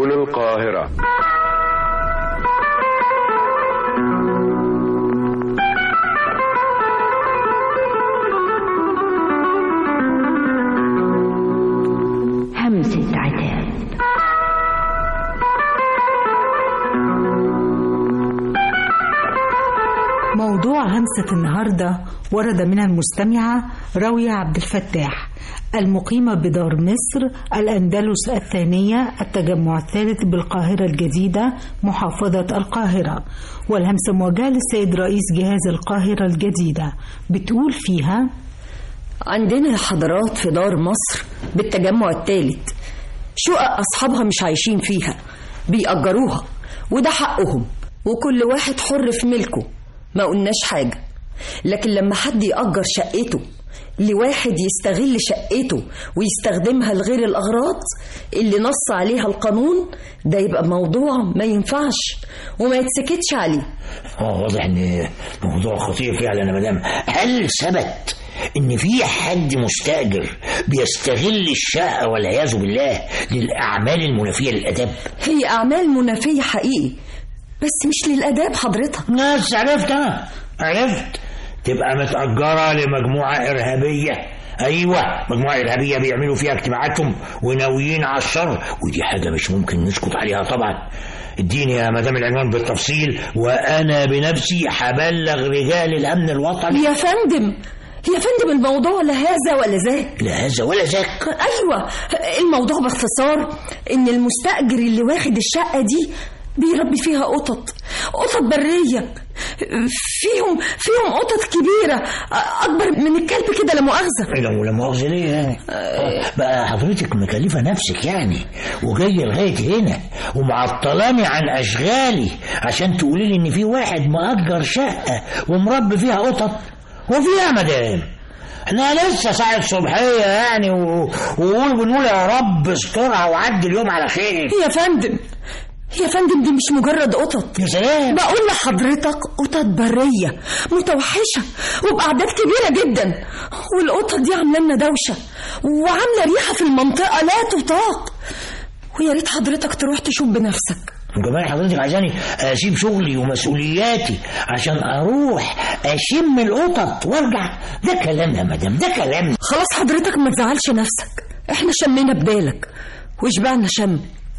هنا القاهرة همسة عتاب موضوع همسة النهاردة ورد من المستمعة راوية عبد الفتاح المقيمة بدار مصر الأندلس الثانية التجمع الثالث بالقاهرة الجديدة محافظة القاهرة والهمسة موجهة للسيد رئيس جهاز القاهرة الجديدة بتقول فيها عندنا حضارات في دار مصر بالتجمع الثالث شقق أصحابها مش عايشين فيها بيأجروها وده حقهم وكل واحد حر في ملكه ما قلناش حاجة لكن لما حد يأجر شقته لواحد يستغل شقته ويستخدمها لغير الأغراض اللي نص عليها القانون ده يبقى موضوع ما ينفعش وما يتسكتش عليه اه واضح ان موضوع خطير فعلا يا مدام هل ثبت ان في حد مستاجر بيستغل الشقه والعياذ بالله للاعمال المنافيه للاداب هي أعمال منافية حقيقي بس مش للآداب حضرتك ناس عرفت انا عرفت تبقى متأجرة لمجموعة إرهابية أيوة مجموعة إرهابية بيعملوا فيها اجتماعاتهم وناويين على الشر ودي حاجة مش ممكن نسكت عليها طبعا اديني يا مدام العنوان بالتفصيل وأنا بنفسي هبلغ رجال الأمن الوطني يا فندم يا فندم الموضوع لا هذا ولا ذاك لا هذا ولا ذاك ايوه الموضوع باختصار ان المستاجر اللي واخد الشقه دي بيربي فيها قطط قطط بريه فيهم فيهم قطط كبيره اكبر من الكلب كده لا مؤاخذه إيه لو لا مؤاخذة ليه يعني آه، بقى حضرتك مكلفة نفسك يعني وجاية لغاية هنا ومعطلاني عن أشغالي عشان تقولي لي إن في واحد مأجر شقة ومربي فيها قطط وفيها مدام احنا لسه ساعة صبحية يعني و- وقول بنقول يا رب استرها وعدي اليوم على خير يا فندم يا فندم دي مش مجرد قطط يا سلام بقول لحضرتك قطط برية متوحشة وبأعداد كبيرة جدا والقطط دي عاملة لنا دوشة وعاملة ريحة في المنطقة لا تطاق ويا ريت حضرتك تروح تشوف بنفسك وكمان حضرتك عايزاني اسيب شغلي ومسؤولياتي عشان اروح اشم القطط وارجع ده كلام يا مدام ده كلام خلاص حضرتك ما تزعلش نفسك احنا شمينا بدالك وشبعنا شم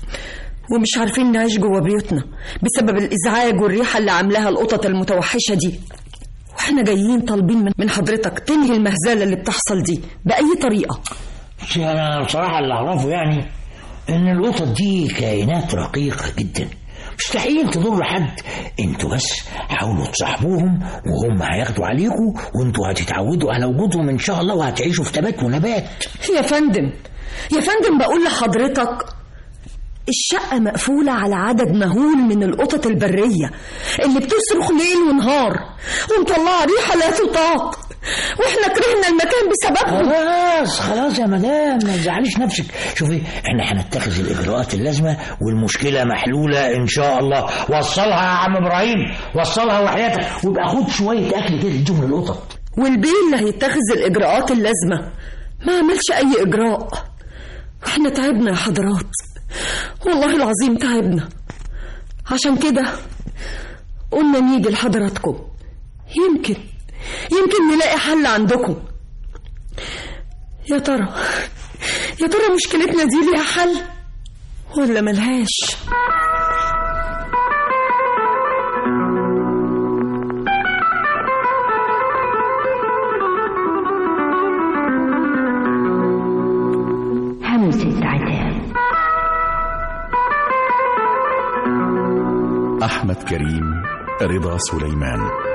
ومش عارفين نعيش جوه بيوتنا بسبب الازعاج والريحه اللي عاملاها القطط المتوحشه دي واحنا جايين طالبين من- من حضرتك تنهي المهزله اللي بتحصل دي باي طريقه بس انا بصراحه اللي اعرفه يعني ان القطط دي كائنات رقيقه جدا مستحيل تضر حد انتوا بس حاولوا تصاحبوهم وهم هياخدوا عليكم وانتوا هتتعودوا على وجودهم ان شاء الله وهتعيشوا في تبات ونبات يا فندم يا فندم بقول لحضرتك الشقة مقفولة على عدد مهول من القطط البرية اللي بتصرخ ليل ونهار ومطلعة ريحة لا تطاق واحنا كرهنا المكان بسببهم خلاص خلاص يا مدام ما تزعليش نفسك شوفي احنا هنتخذ الاجراءات اللازمه والمشكله محلوله ان شاء الله وصلها يا عم ابراهيم وصلها وحياتك ويبقى خد شويه اكل كده اديهم للقطط والبيه اللي هيتخذ الإجراءات اللازمة ما عملش أي إجراء واحنا تعبنا يا حضرات والله العظيم تعبنا عشان كده قلنا نيجي لحضراتكم يمكن يمكن نلاقي حل عندكم يا ترى يا ترى مشكلتنا دي ليها حل ولا ملهاش همسة عتاب أحمد كريم رضا سليمان